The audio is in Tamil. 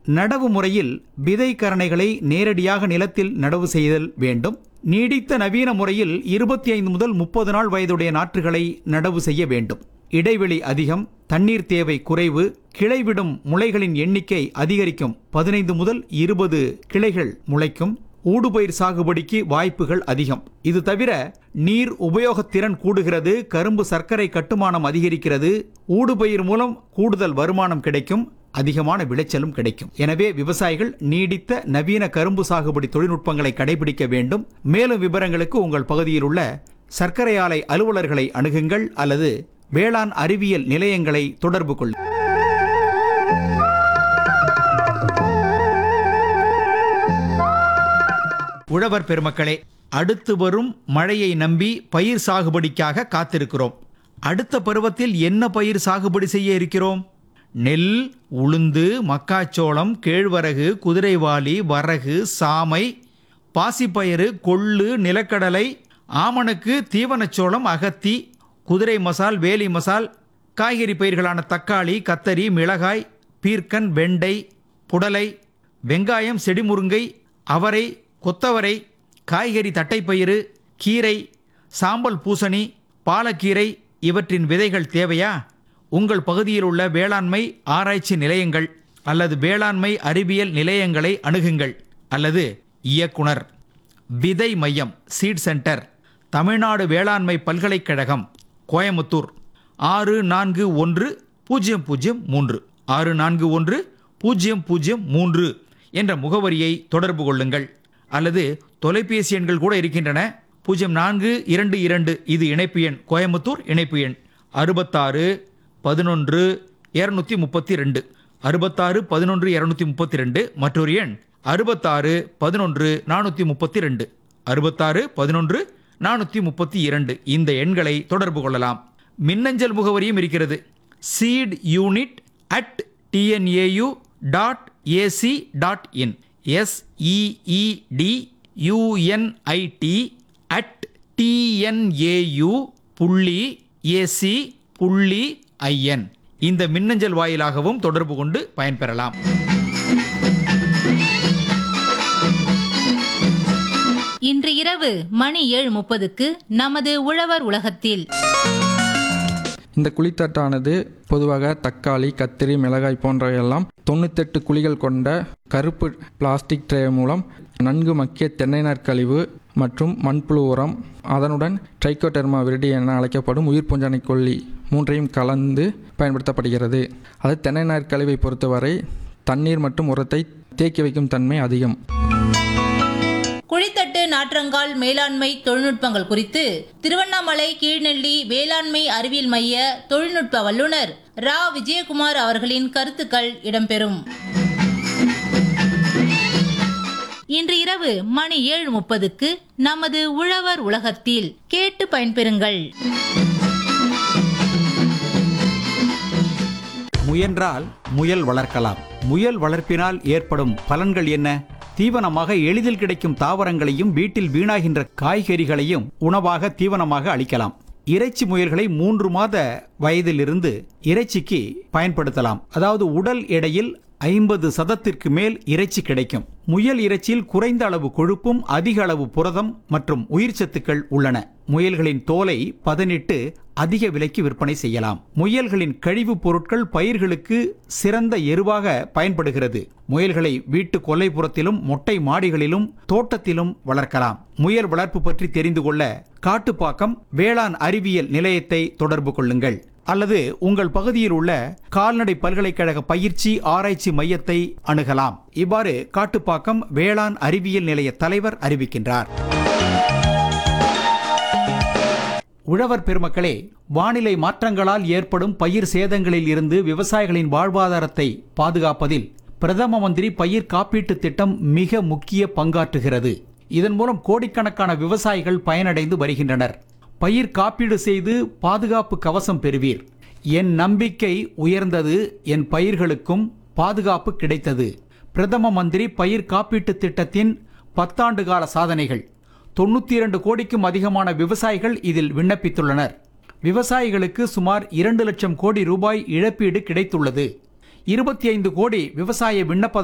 நடவு முறையில் விதை கரணைகளை நேரடியாக நிலத்தில் நடவு செய்தல் வேண்டும் நீடித்த நவீன முறையில் இருபத்தி ஐந்து முதல் முப்பது நாள் வயதுடைய நாற்றுகளை நடவு செய்ய வேண்டும் இடைவெளி அதிகம் தண்ணீர் தேவை குறைவு கிளைவிடும் முளைகளின் எண்ணிக்கை அதிகரிக்கும் பதினைந்து முதல் இருபது கிளைகள் முளைக்கும் ஊடுபயிர் சாகுபடிக்கு வாய்ப்புகள் அதிகம் இது தவிர நீர் உபயோகத்திறன் கூடுகிறது கரும்பு சர்க்கரை கட்டுமானம் அதிகரிக்கிறது ஊடுபயிர் மூலம் கூடுதல் வருமானம் கிடைக்கும் அதிகமான விளைச்சலும் கிடைக்கும் எனவே விவசாயிகள் நீடித்த நவீன கரும்பு சாகுபடி தொழில்நுட்பங்களை கடைபிடிக்க வேண்டும் மேலும் விவரங்களுக்கு உங்கள் பகுதியில் உள்ள சர்க்கரை ஆலை அலுவலர்களை அணுகுங்கள் அல்லது வேளாண் அறிவியல் நிலையங்களை தொடர்பு கொள்ளுங்கள் உழவர் பெருமக்களே அடுத்து வரும் மழையை நம்பி பயிர் சாகுபடிக்காக காத்திருக்கிறோம் அடுத்த பருவத்தில் என்ன பயிர் சாகுபடி செய்ய இருக்கிறோம் நெல் உளுந்து மக்காச்சோளம் கேழ்வரகு குதிரைவாலி வரகு சாமை பாசிப்பயிறு கொள்ளு நிலக்கடலை ஆமணக்கு தீவனச்சோளம் அகத்தி குதிரை மசால் வேலி மசால் காய்கறி பயிர்களான தக்காளி கத்தரி மிளகாய் பீர்க்கன் வெண்டை புடலை வெங்காயம் செடிமுருங்கை அவரை கொத்தவரை காய்கறி தட்டைப்பயிறு கீரை சாம்பல் பூசணி பாலக்கீரை இவற்றின் விதைகள் தேவையா உங்கள் பகுதியில் உள்ள வேளாண்மை ஆராய்ச்சி நிலையங்கள் அல்லது வேளாண்மை அறிவியல் நிலையங்களை அணுகுங்கள் அல்லது இயக்குனர் விதை மையம் சீட் சென்டர் தமிழ்நாடு வேளாண்மை பல்கலைக்கழகம் கோயமுத்தூர் ஆறு நான்கு ஒன்று பூஜ்ஜியம் பூஜ்ஜியம் மூன்று ஆறு நான்கு ஒன்று பூஜ்ஜியம் பூஜ்ஜியம் மூன்று என்ற முகவரியை தொடர்பு கொள்ளுங்கள் அல்லது தொலைபேசி எண்கள் கூட இருக்கின்றன பூஜ்ஜியம் நான்கு இரண்டு இரண்டு இது இணைப்பு எண் கோயமுத்தூர் இணைப்பு எண் அறுபத்தாறு பதினொன்று இரநூத்தி முப்பத்தி ரெண்டு அறுபத்தாறு பதினொன்று இரநூத்தி முப்பத்தி ரெண்டு மற்றொரு எண் அறுபத்தாறு பதினொன்று நானூற்றி முப்பத்தி ரெண்டு அறுபத்தாறு பதினொன்று நானூற்றி முப்பத்தி இரண்டு இந்த எண்களை தொடர்பு கொள்ளலாம் மின்னஞ்சல் முகவரியும் இருக்கிறது seed unit at TNAU dot AC dot in S E E D U N I T at TNAU புள்ளி ஏசி புள்ளி ஐஎன் இந்த மின்னஞ்சல் வாயிலாகவும் தொடர்பு கொண்டு பயன்பெறலாம் இன்று இரவு மணி ஏழு முப்பதுக்கு நமது உழவர் உலகத்தில் இந்த குழித்தட்டானது பொதுவாக தக்காளி கத்திரி மிளகாய் போன்றவையெல்லாம் தொண்ணூத்தெட்டு குழிகள் கொண்ட கருப்பு பிளாஸ்டிக் ட்ரே மூலம் நன்கு மக்கிய தென்னை நார்க்கழிவு மற்றும் மண்புழு உரம் அதனுடன் ட்ரைக்கோடெர்மா விரிடி என அழைக்கப்படும் உயிர் பூஞ்சனை கொல்லி மூன்றையும் கலந்து பயன்படுத்தப்படுகிறது அது தென்னை நார்க்கழிவை பொறுத்தவரை தண்ணீர் மற்றும் உரத்தை தேக்கி வைக்கும் தன்மை அதிகம் குழித்தட்டு நாற்றங்கால் மேலாண்மை தொழில்நுட்பங்கள் குறித்து திருவண்ணாமலை கீழ்நெல்லி வேளாண்மை அறிவியல் மைய தொழில்நுட்ப வல்லுநர் ரா விஜயகுமார் அவர்களின் கருத்துக்கள் இடம்பெறும் இன்று இரவு மணி ஏழு முப்பதுக்கு நமது உழவர் உலகத்தில் கேட்டு பயன்பெறுங்கள் முயன்றால் முயல் வளர்க்கலாம் முயல் வளர்ப்பினால் ஏற்படும் பலன்கள் என்ன தீவனமாக எளிதில் கிடைக்கும் தாவரங்களையும் வீட்டில் வீணாகின்ற காய்கறிகளையும் உணவாக தீவனமாக அளிக்கலாம் இறைச்சி முயல்களை மூன்று மாத வயதிலிருந்து இறைச்சிக்கு பயன்படுத்தலாம் அதாவது உடல் எடையில் ஐம்பது சதத்திற்கு மேல் இறைச்சி கிடைக்கும் முயல் இறைச்சியில் குறைந்த அளவு கொழுப்பும் அதிக அளவு புரதம் மற்றும் உயிர்ச்சத்துக்கள் உள்ளன முயல்களின் தோலை பதனிட்டு அதிக விலைக்கு விற்பனை செய்யலாம் முயல்களின் கழிவுப் பொருட்கள் பயிர்களுக்கு சிறந்த எருவாக பயன்படுகிறது முயல்களை வீட்டு கொல்லைப்புறத்திலும் மொட்டை மாடிகளிலும் தோட்டத்திலும் வளர்க்கலாம் முயல் வளர்ப்பு பற்றி தெரிந்து கொள்ள காட்டுப்பாக்கம் வேளாண் அறிவியல் நிலையத்தை தொடர்பு கொள்ளுங்கள் அல்லது உங்கள் பகுதியில் உள்ள கால்நடை பல்கலைக்கழக பயிற்சி ஆராய்ச்சி மையத்தை அணுகலாம் இவ்வாறு காட்டுப்பாக்கம் வேளாண் அறிவியல் நிலைய தலைவர் அறிவிக்கின்றார் உழவர் பெருமக்களே வானிலை மாற்றங்களால் ஏற்படும் பயிர் சேதங்களில் இருந்து விவசாயிகளின் வாழ்வாதாரத்தை பாதுகாப்பதில் பிரதம மந்திரி பயிர் காப்பீட்டுத் திட்டம் மிக முக்கிய பங்காற்றுகிறது இதன் மூலம் கோடிக்கணக்கான விவசாயிகள் பயனடைந்து வருகின்றனர் பயிர் காப்பீடு செய்து பாதுகாப்பு கவசம் பெறுவீர் என் நம்பிக்கை உயர்ந்தது என் பயிர்களுக்கும் பாதுகாப்பு கிடைத்தது பிரதம மந்திரி பயிர் காப்பீட்டுத் திட்டத்தின் பத்தாண்டு கால சாதனைகள் தொண்ணூற்றி இரண்டு கோடிக்கும் அதிகமான விவசாயிகள் இதில் விண்ணப்பித்துள்ளனர் விவசாயிகளுக்கு சுமார் இரண்டு லட்சம் கோடி ரூபாய் இழப்பீடு கிடைத்துள்ளது இருபத்தி ஐந்து கோடி விவசாய விண்ணப்ப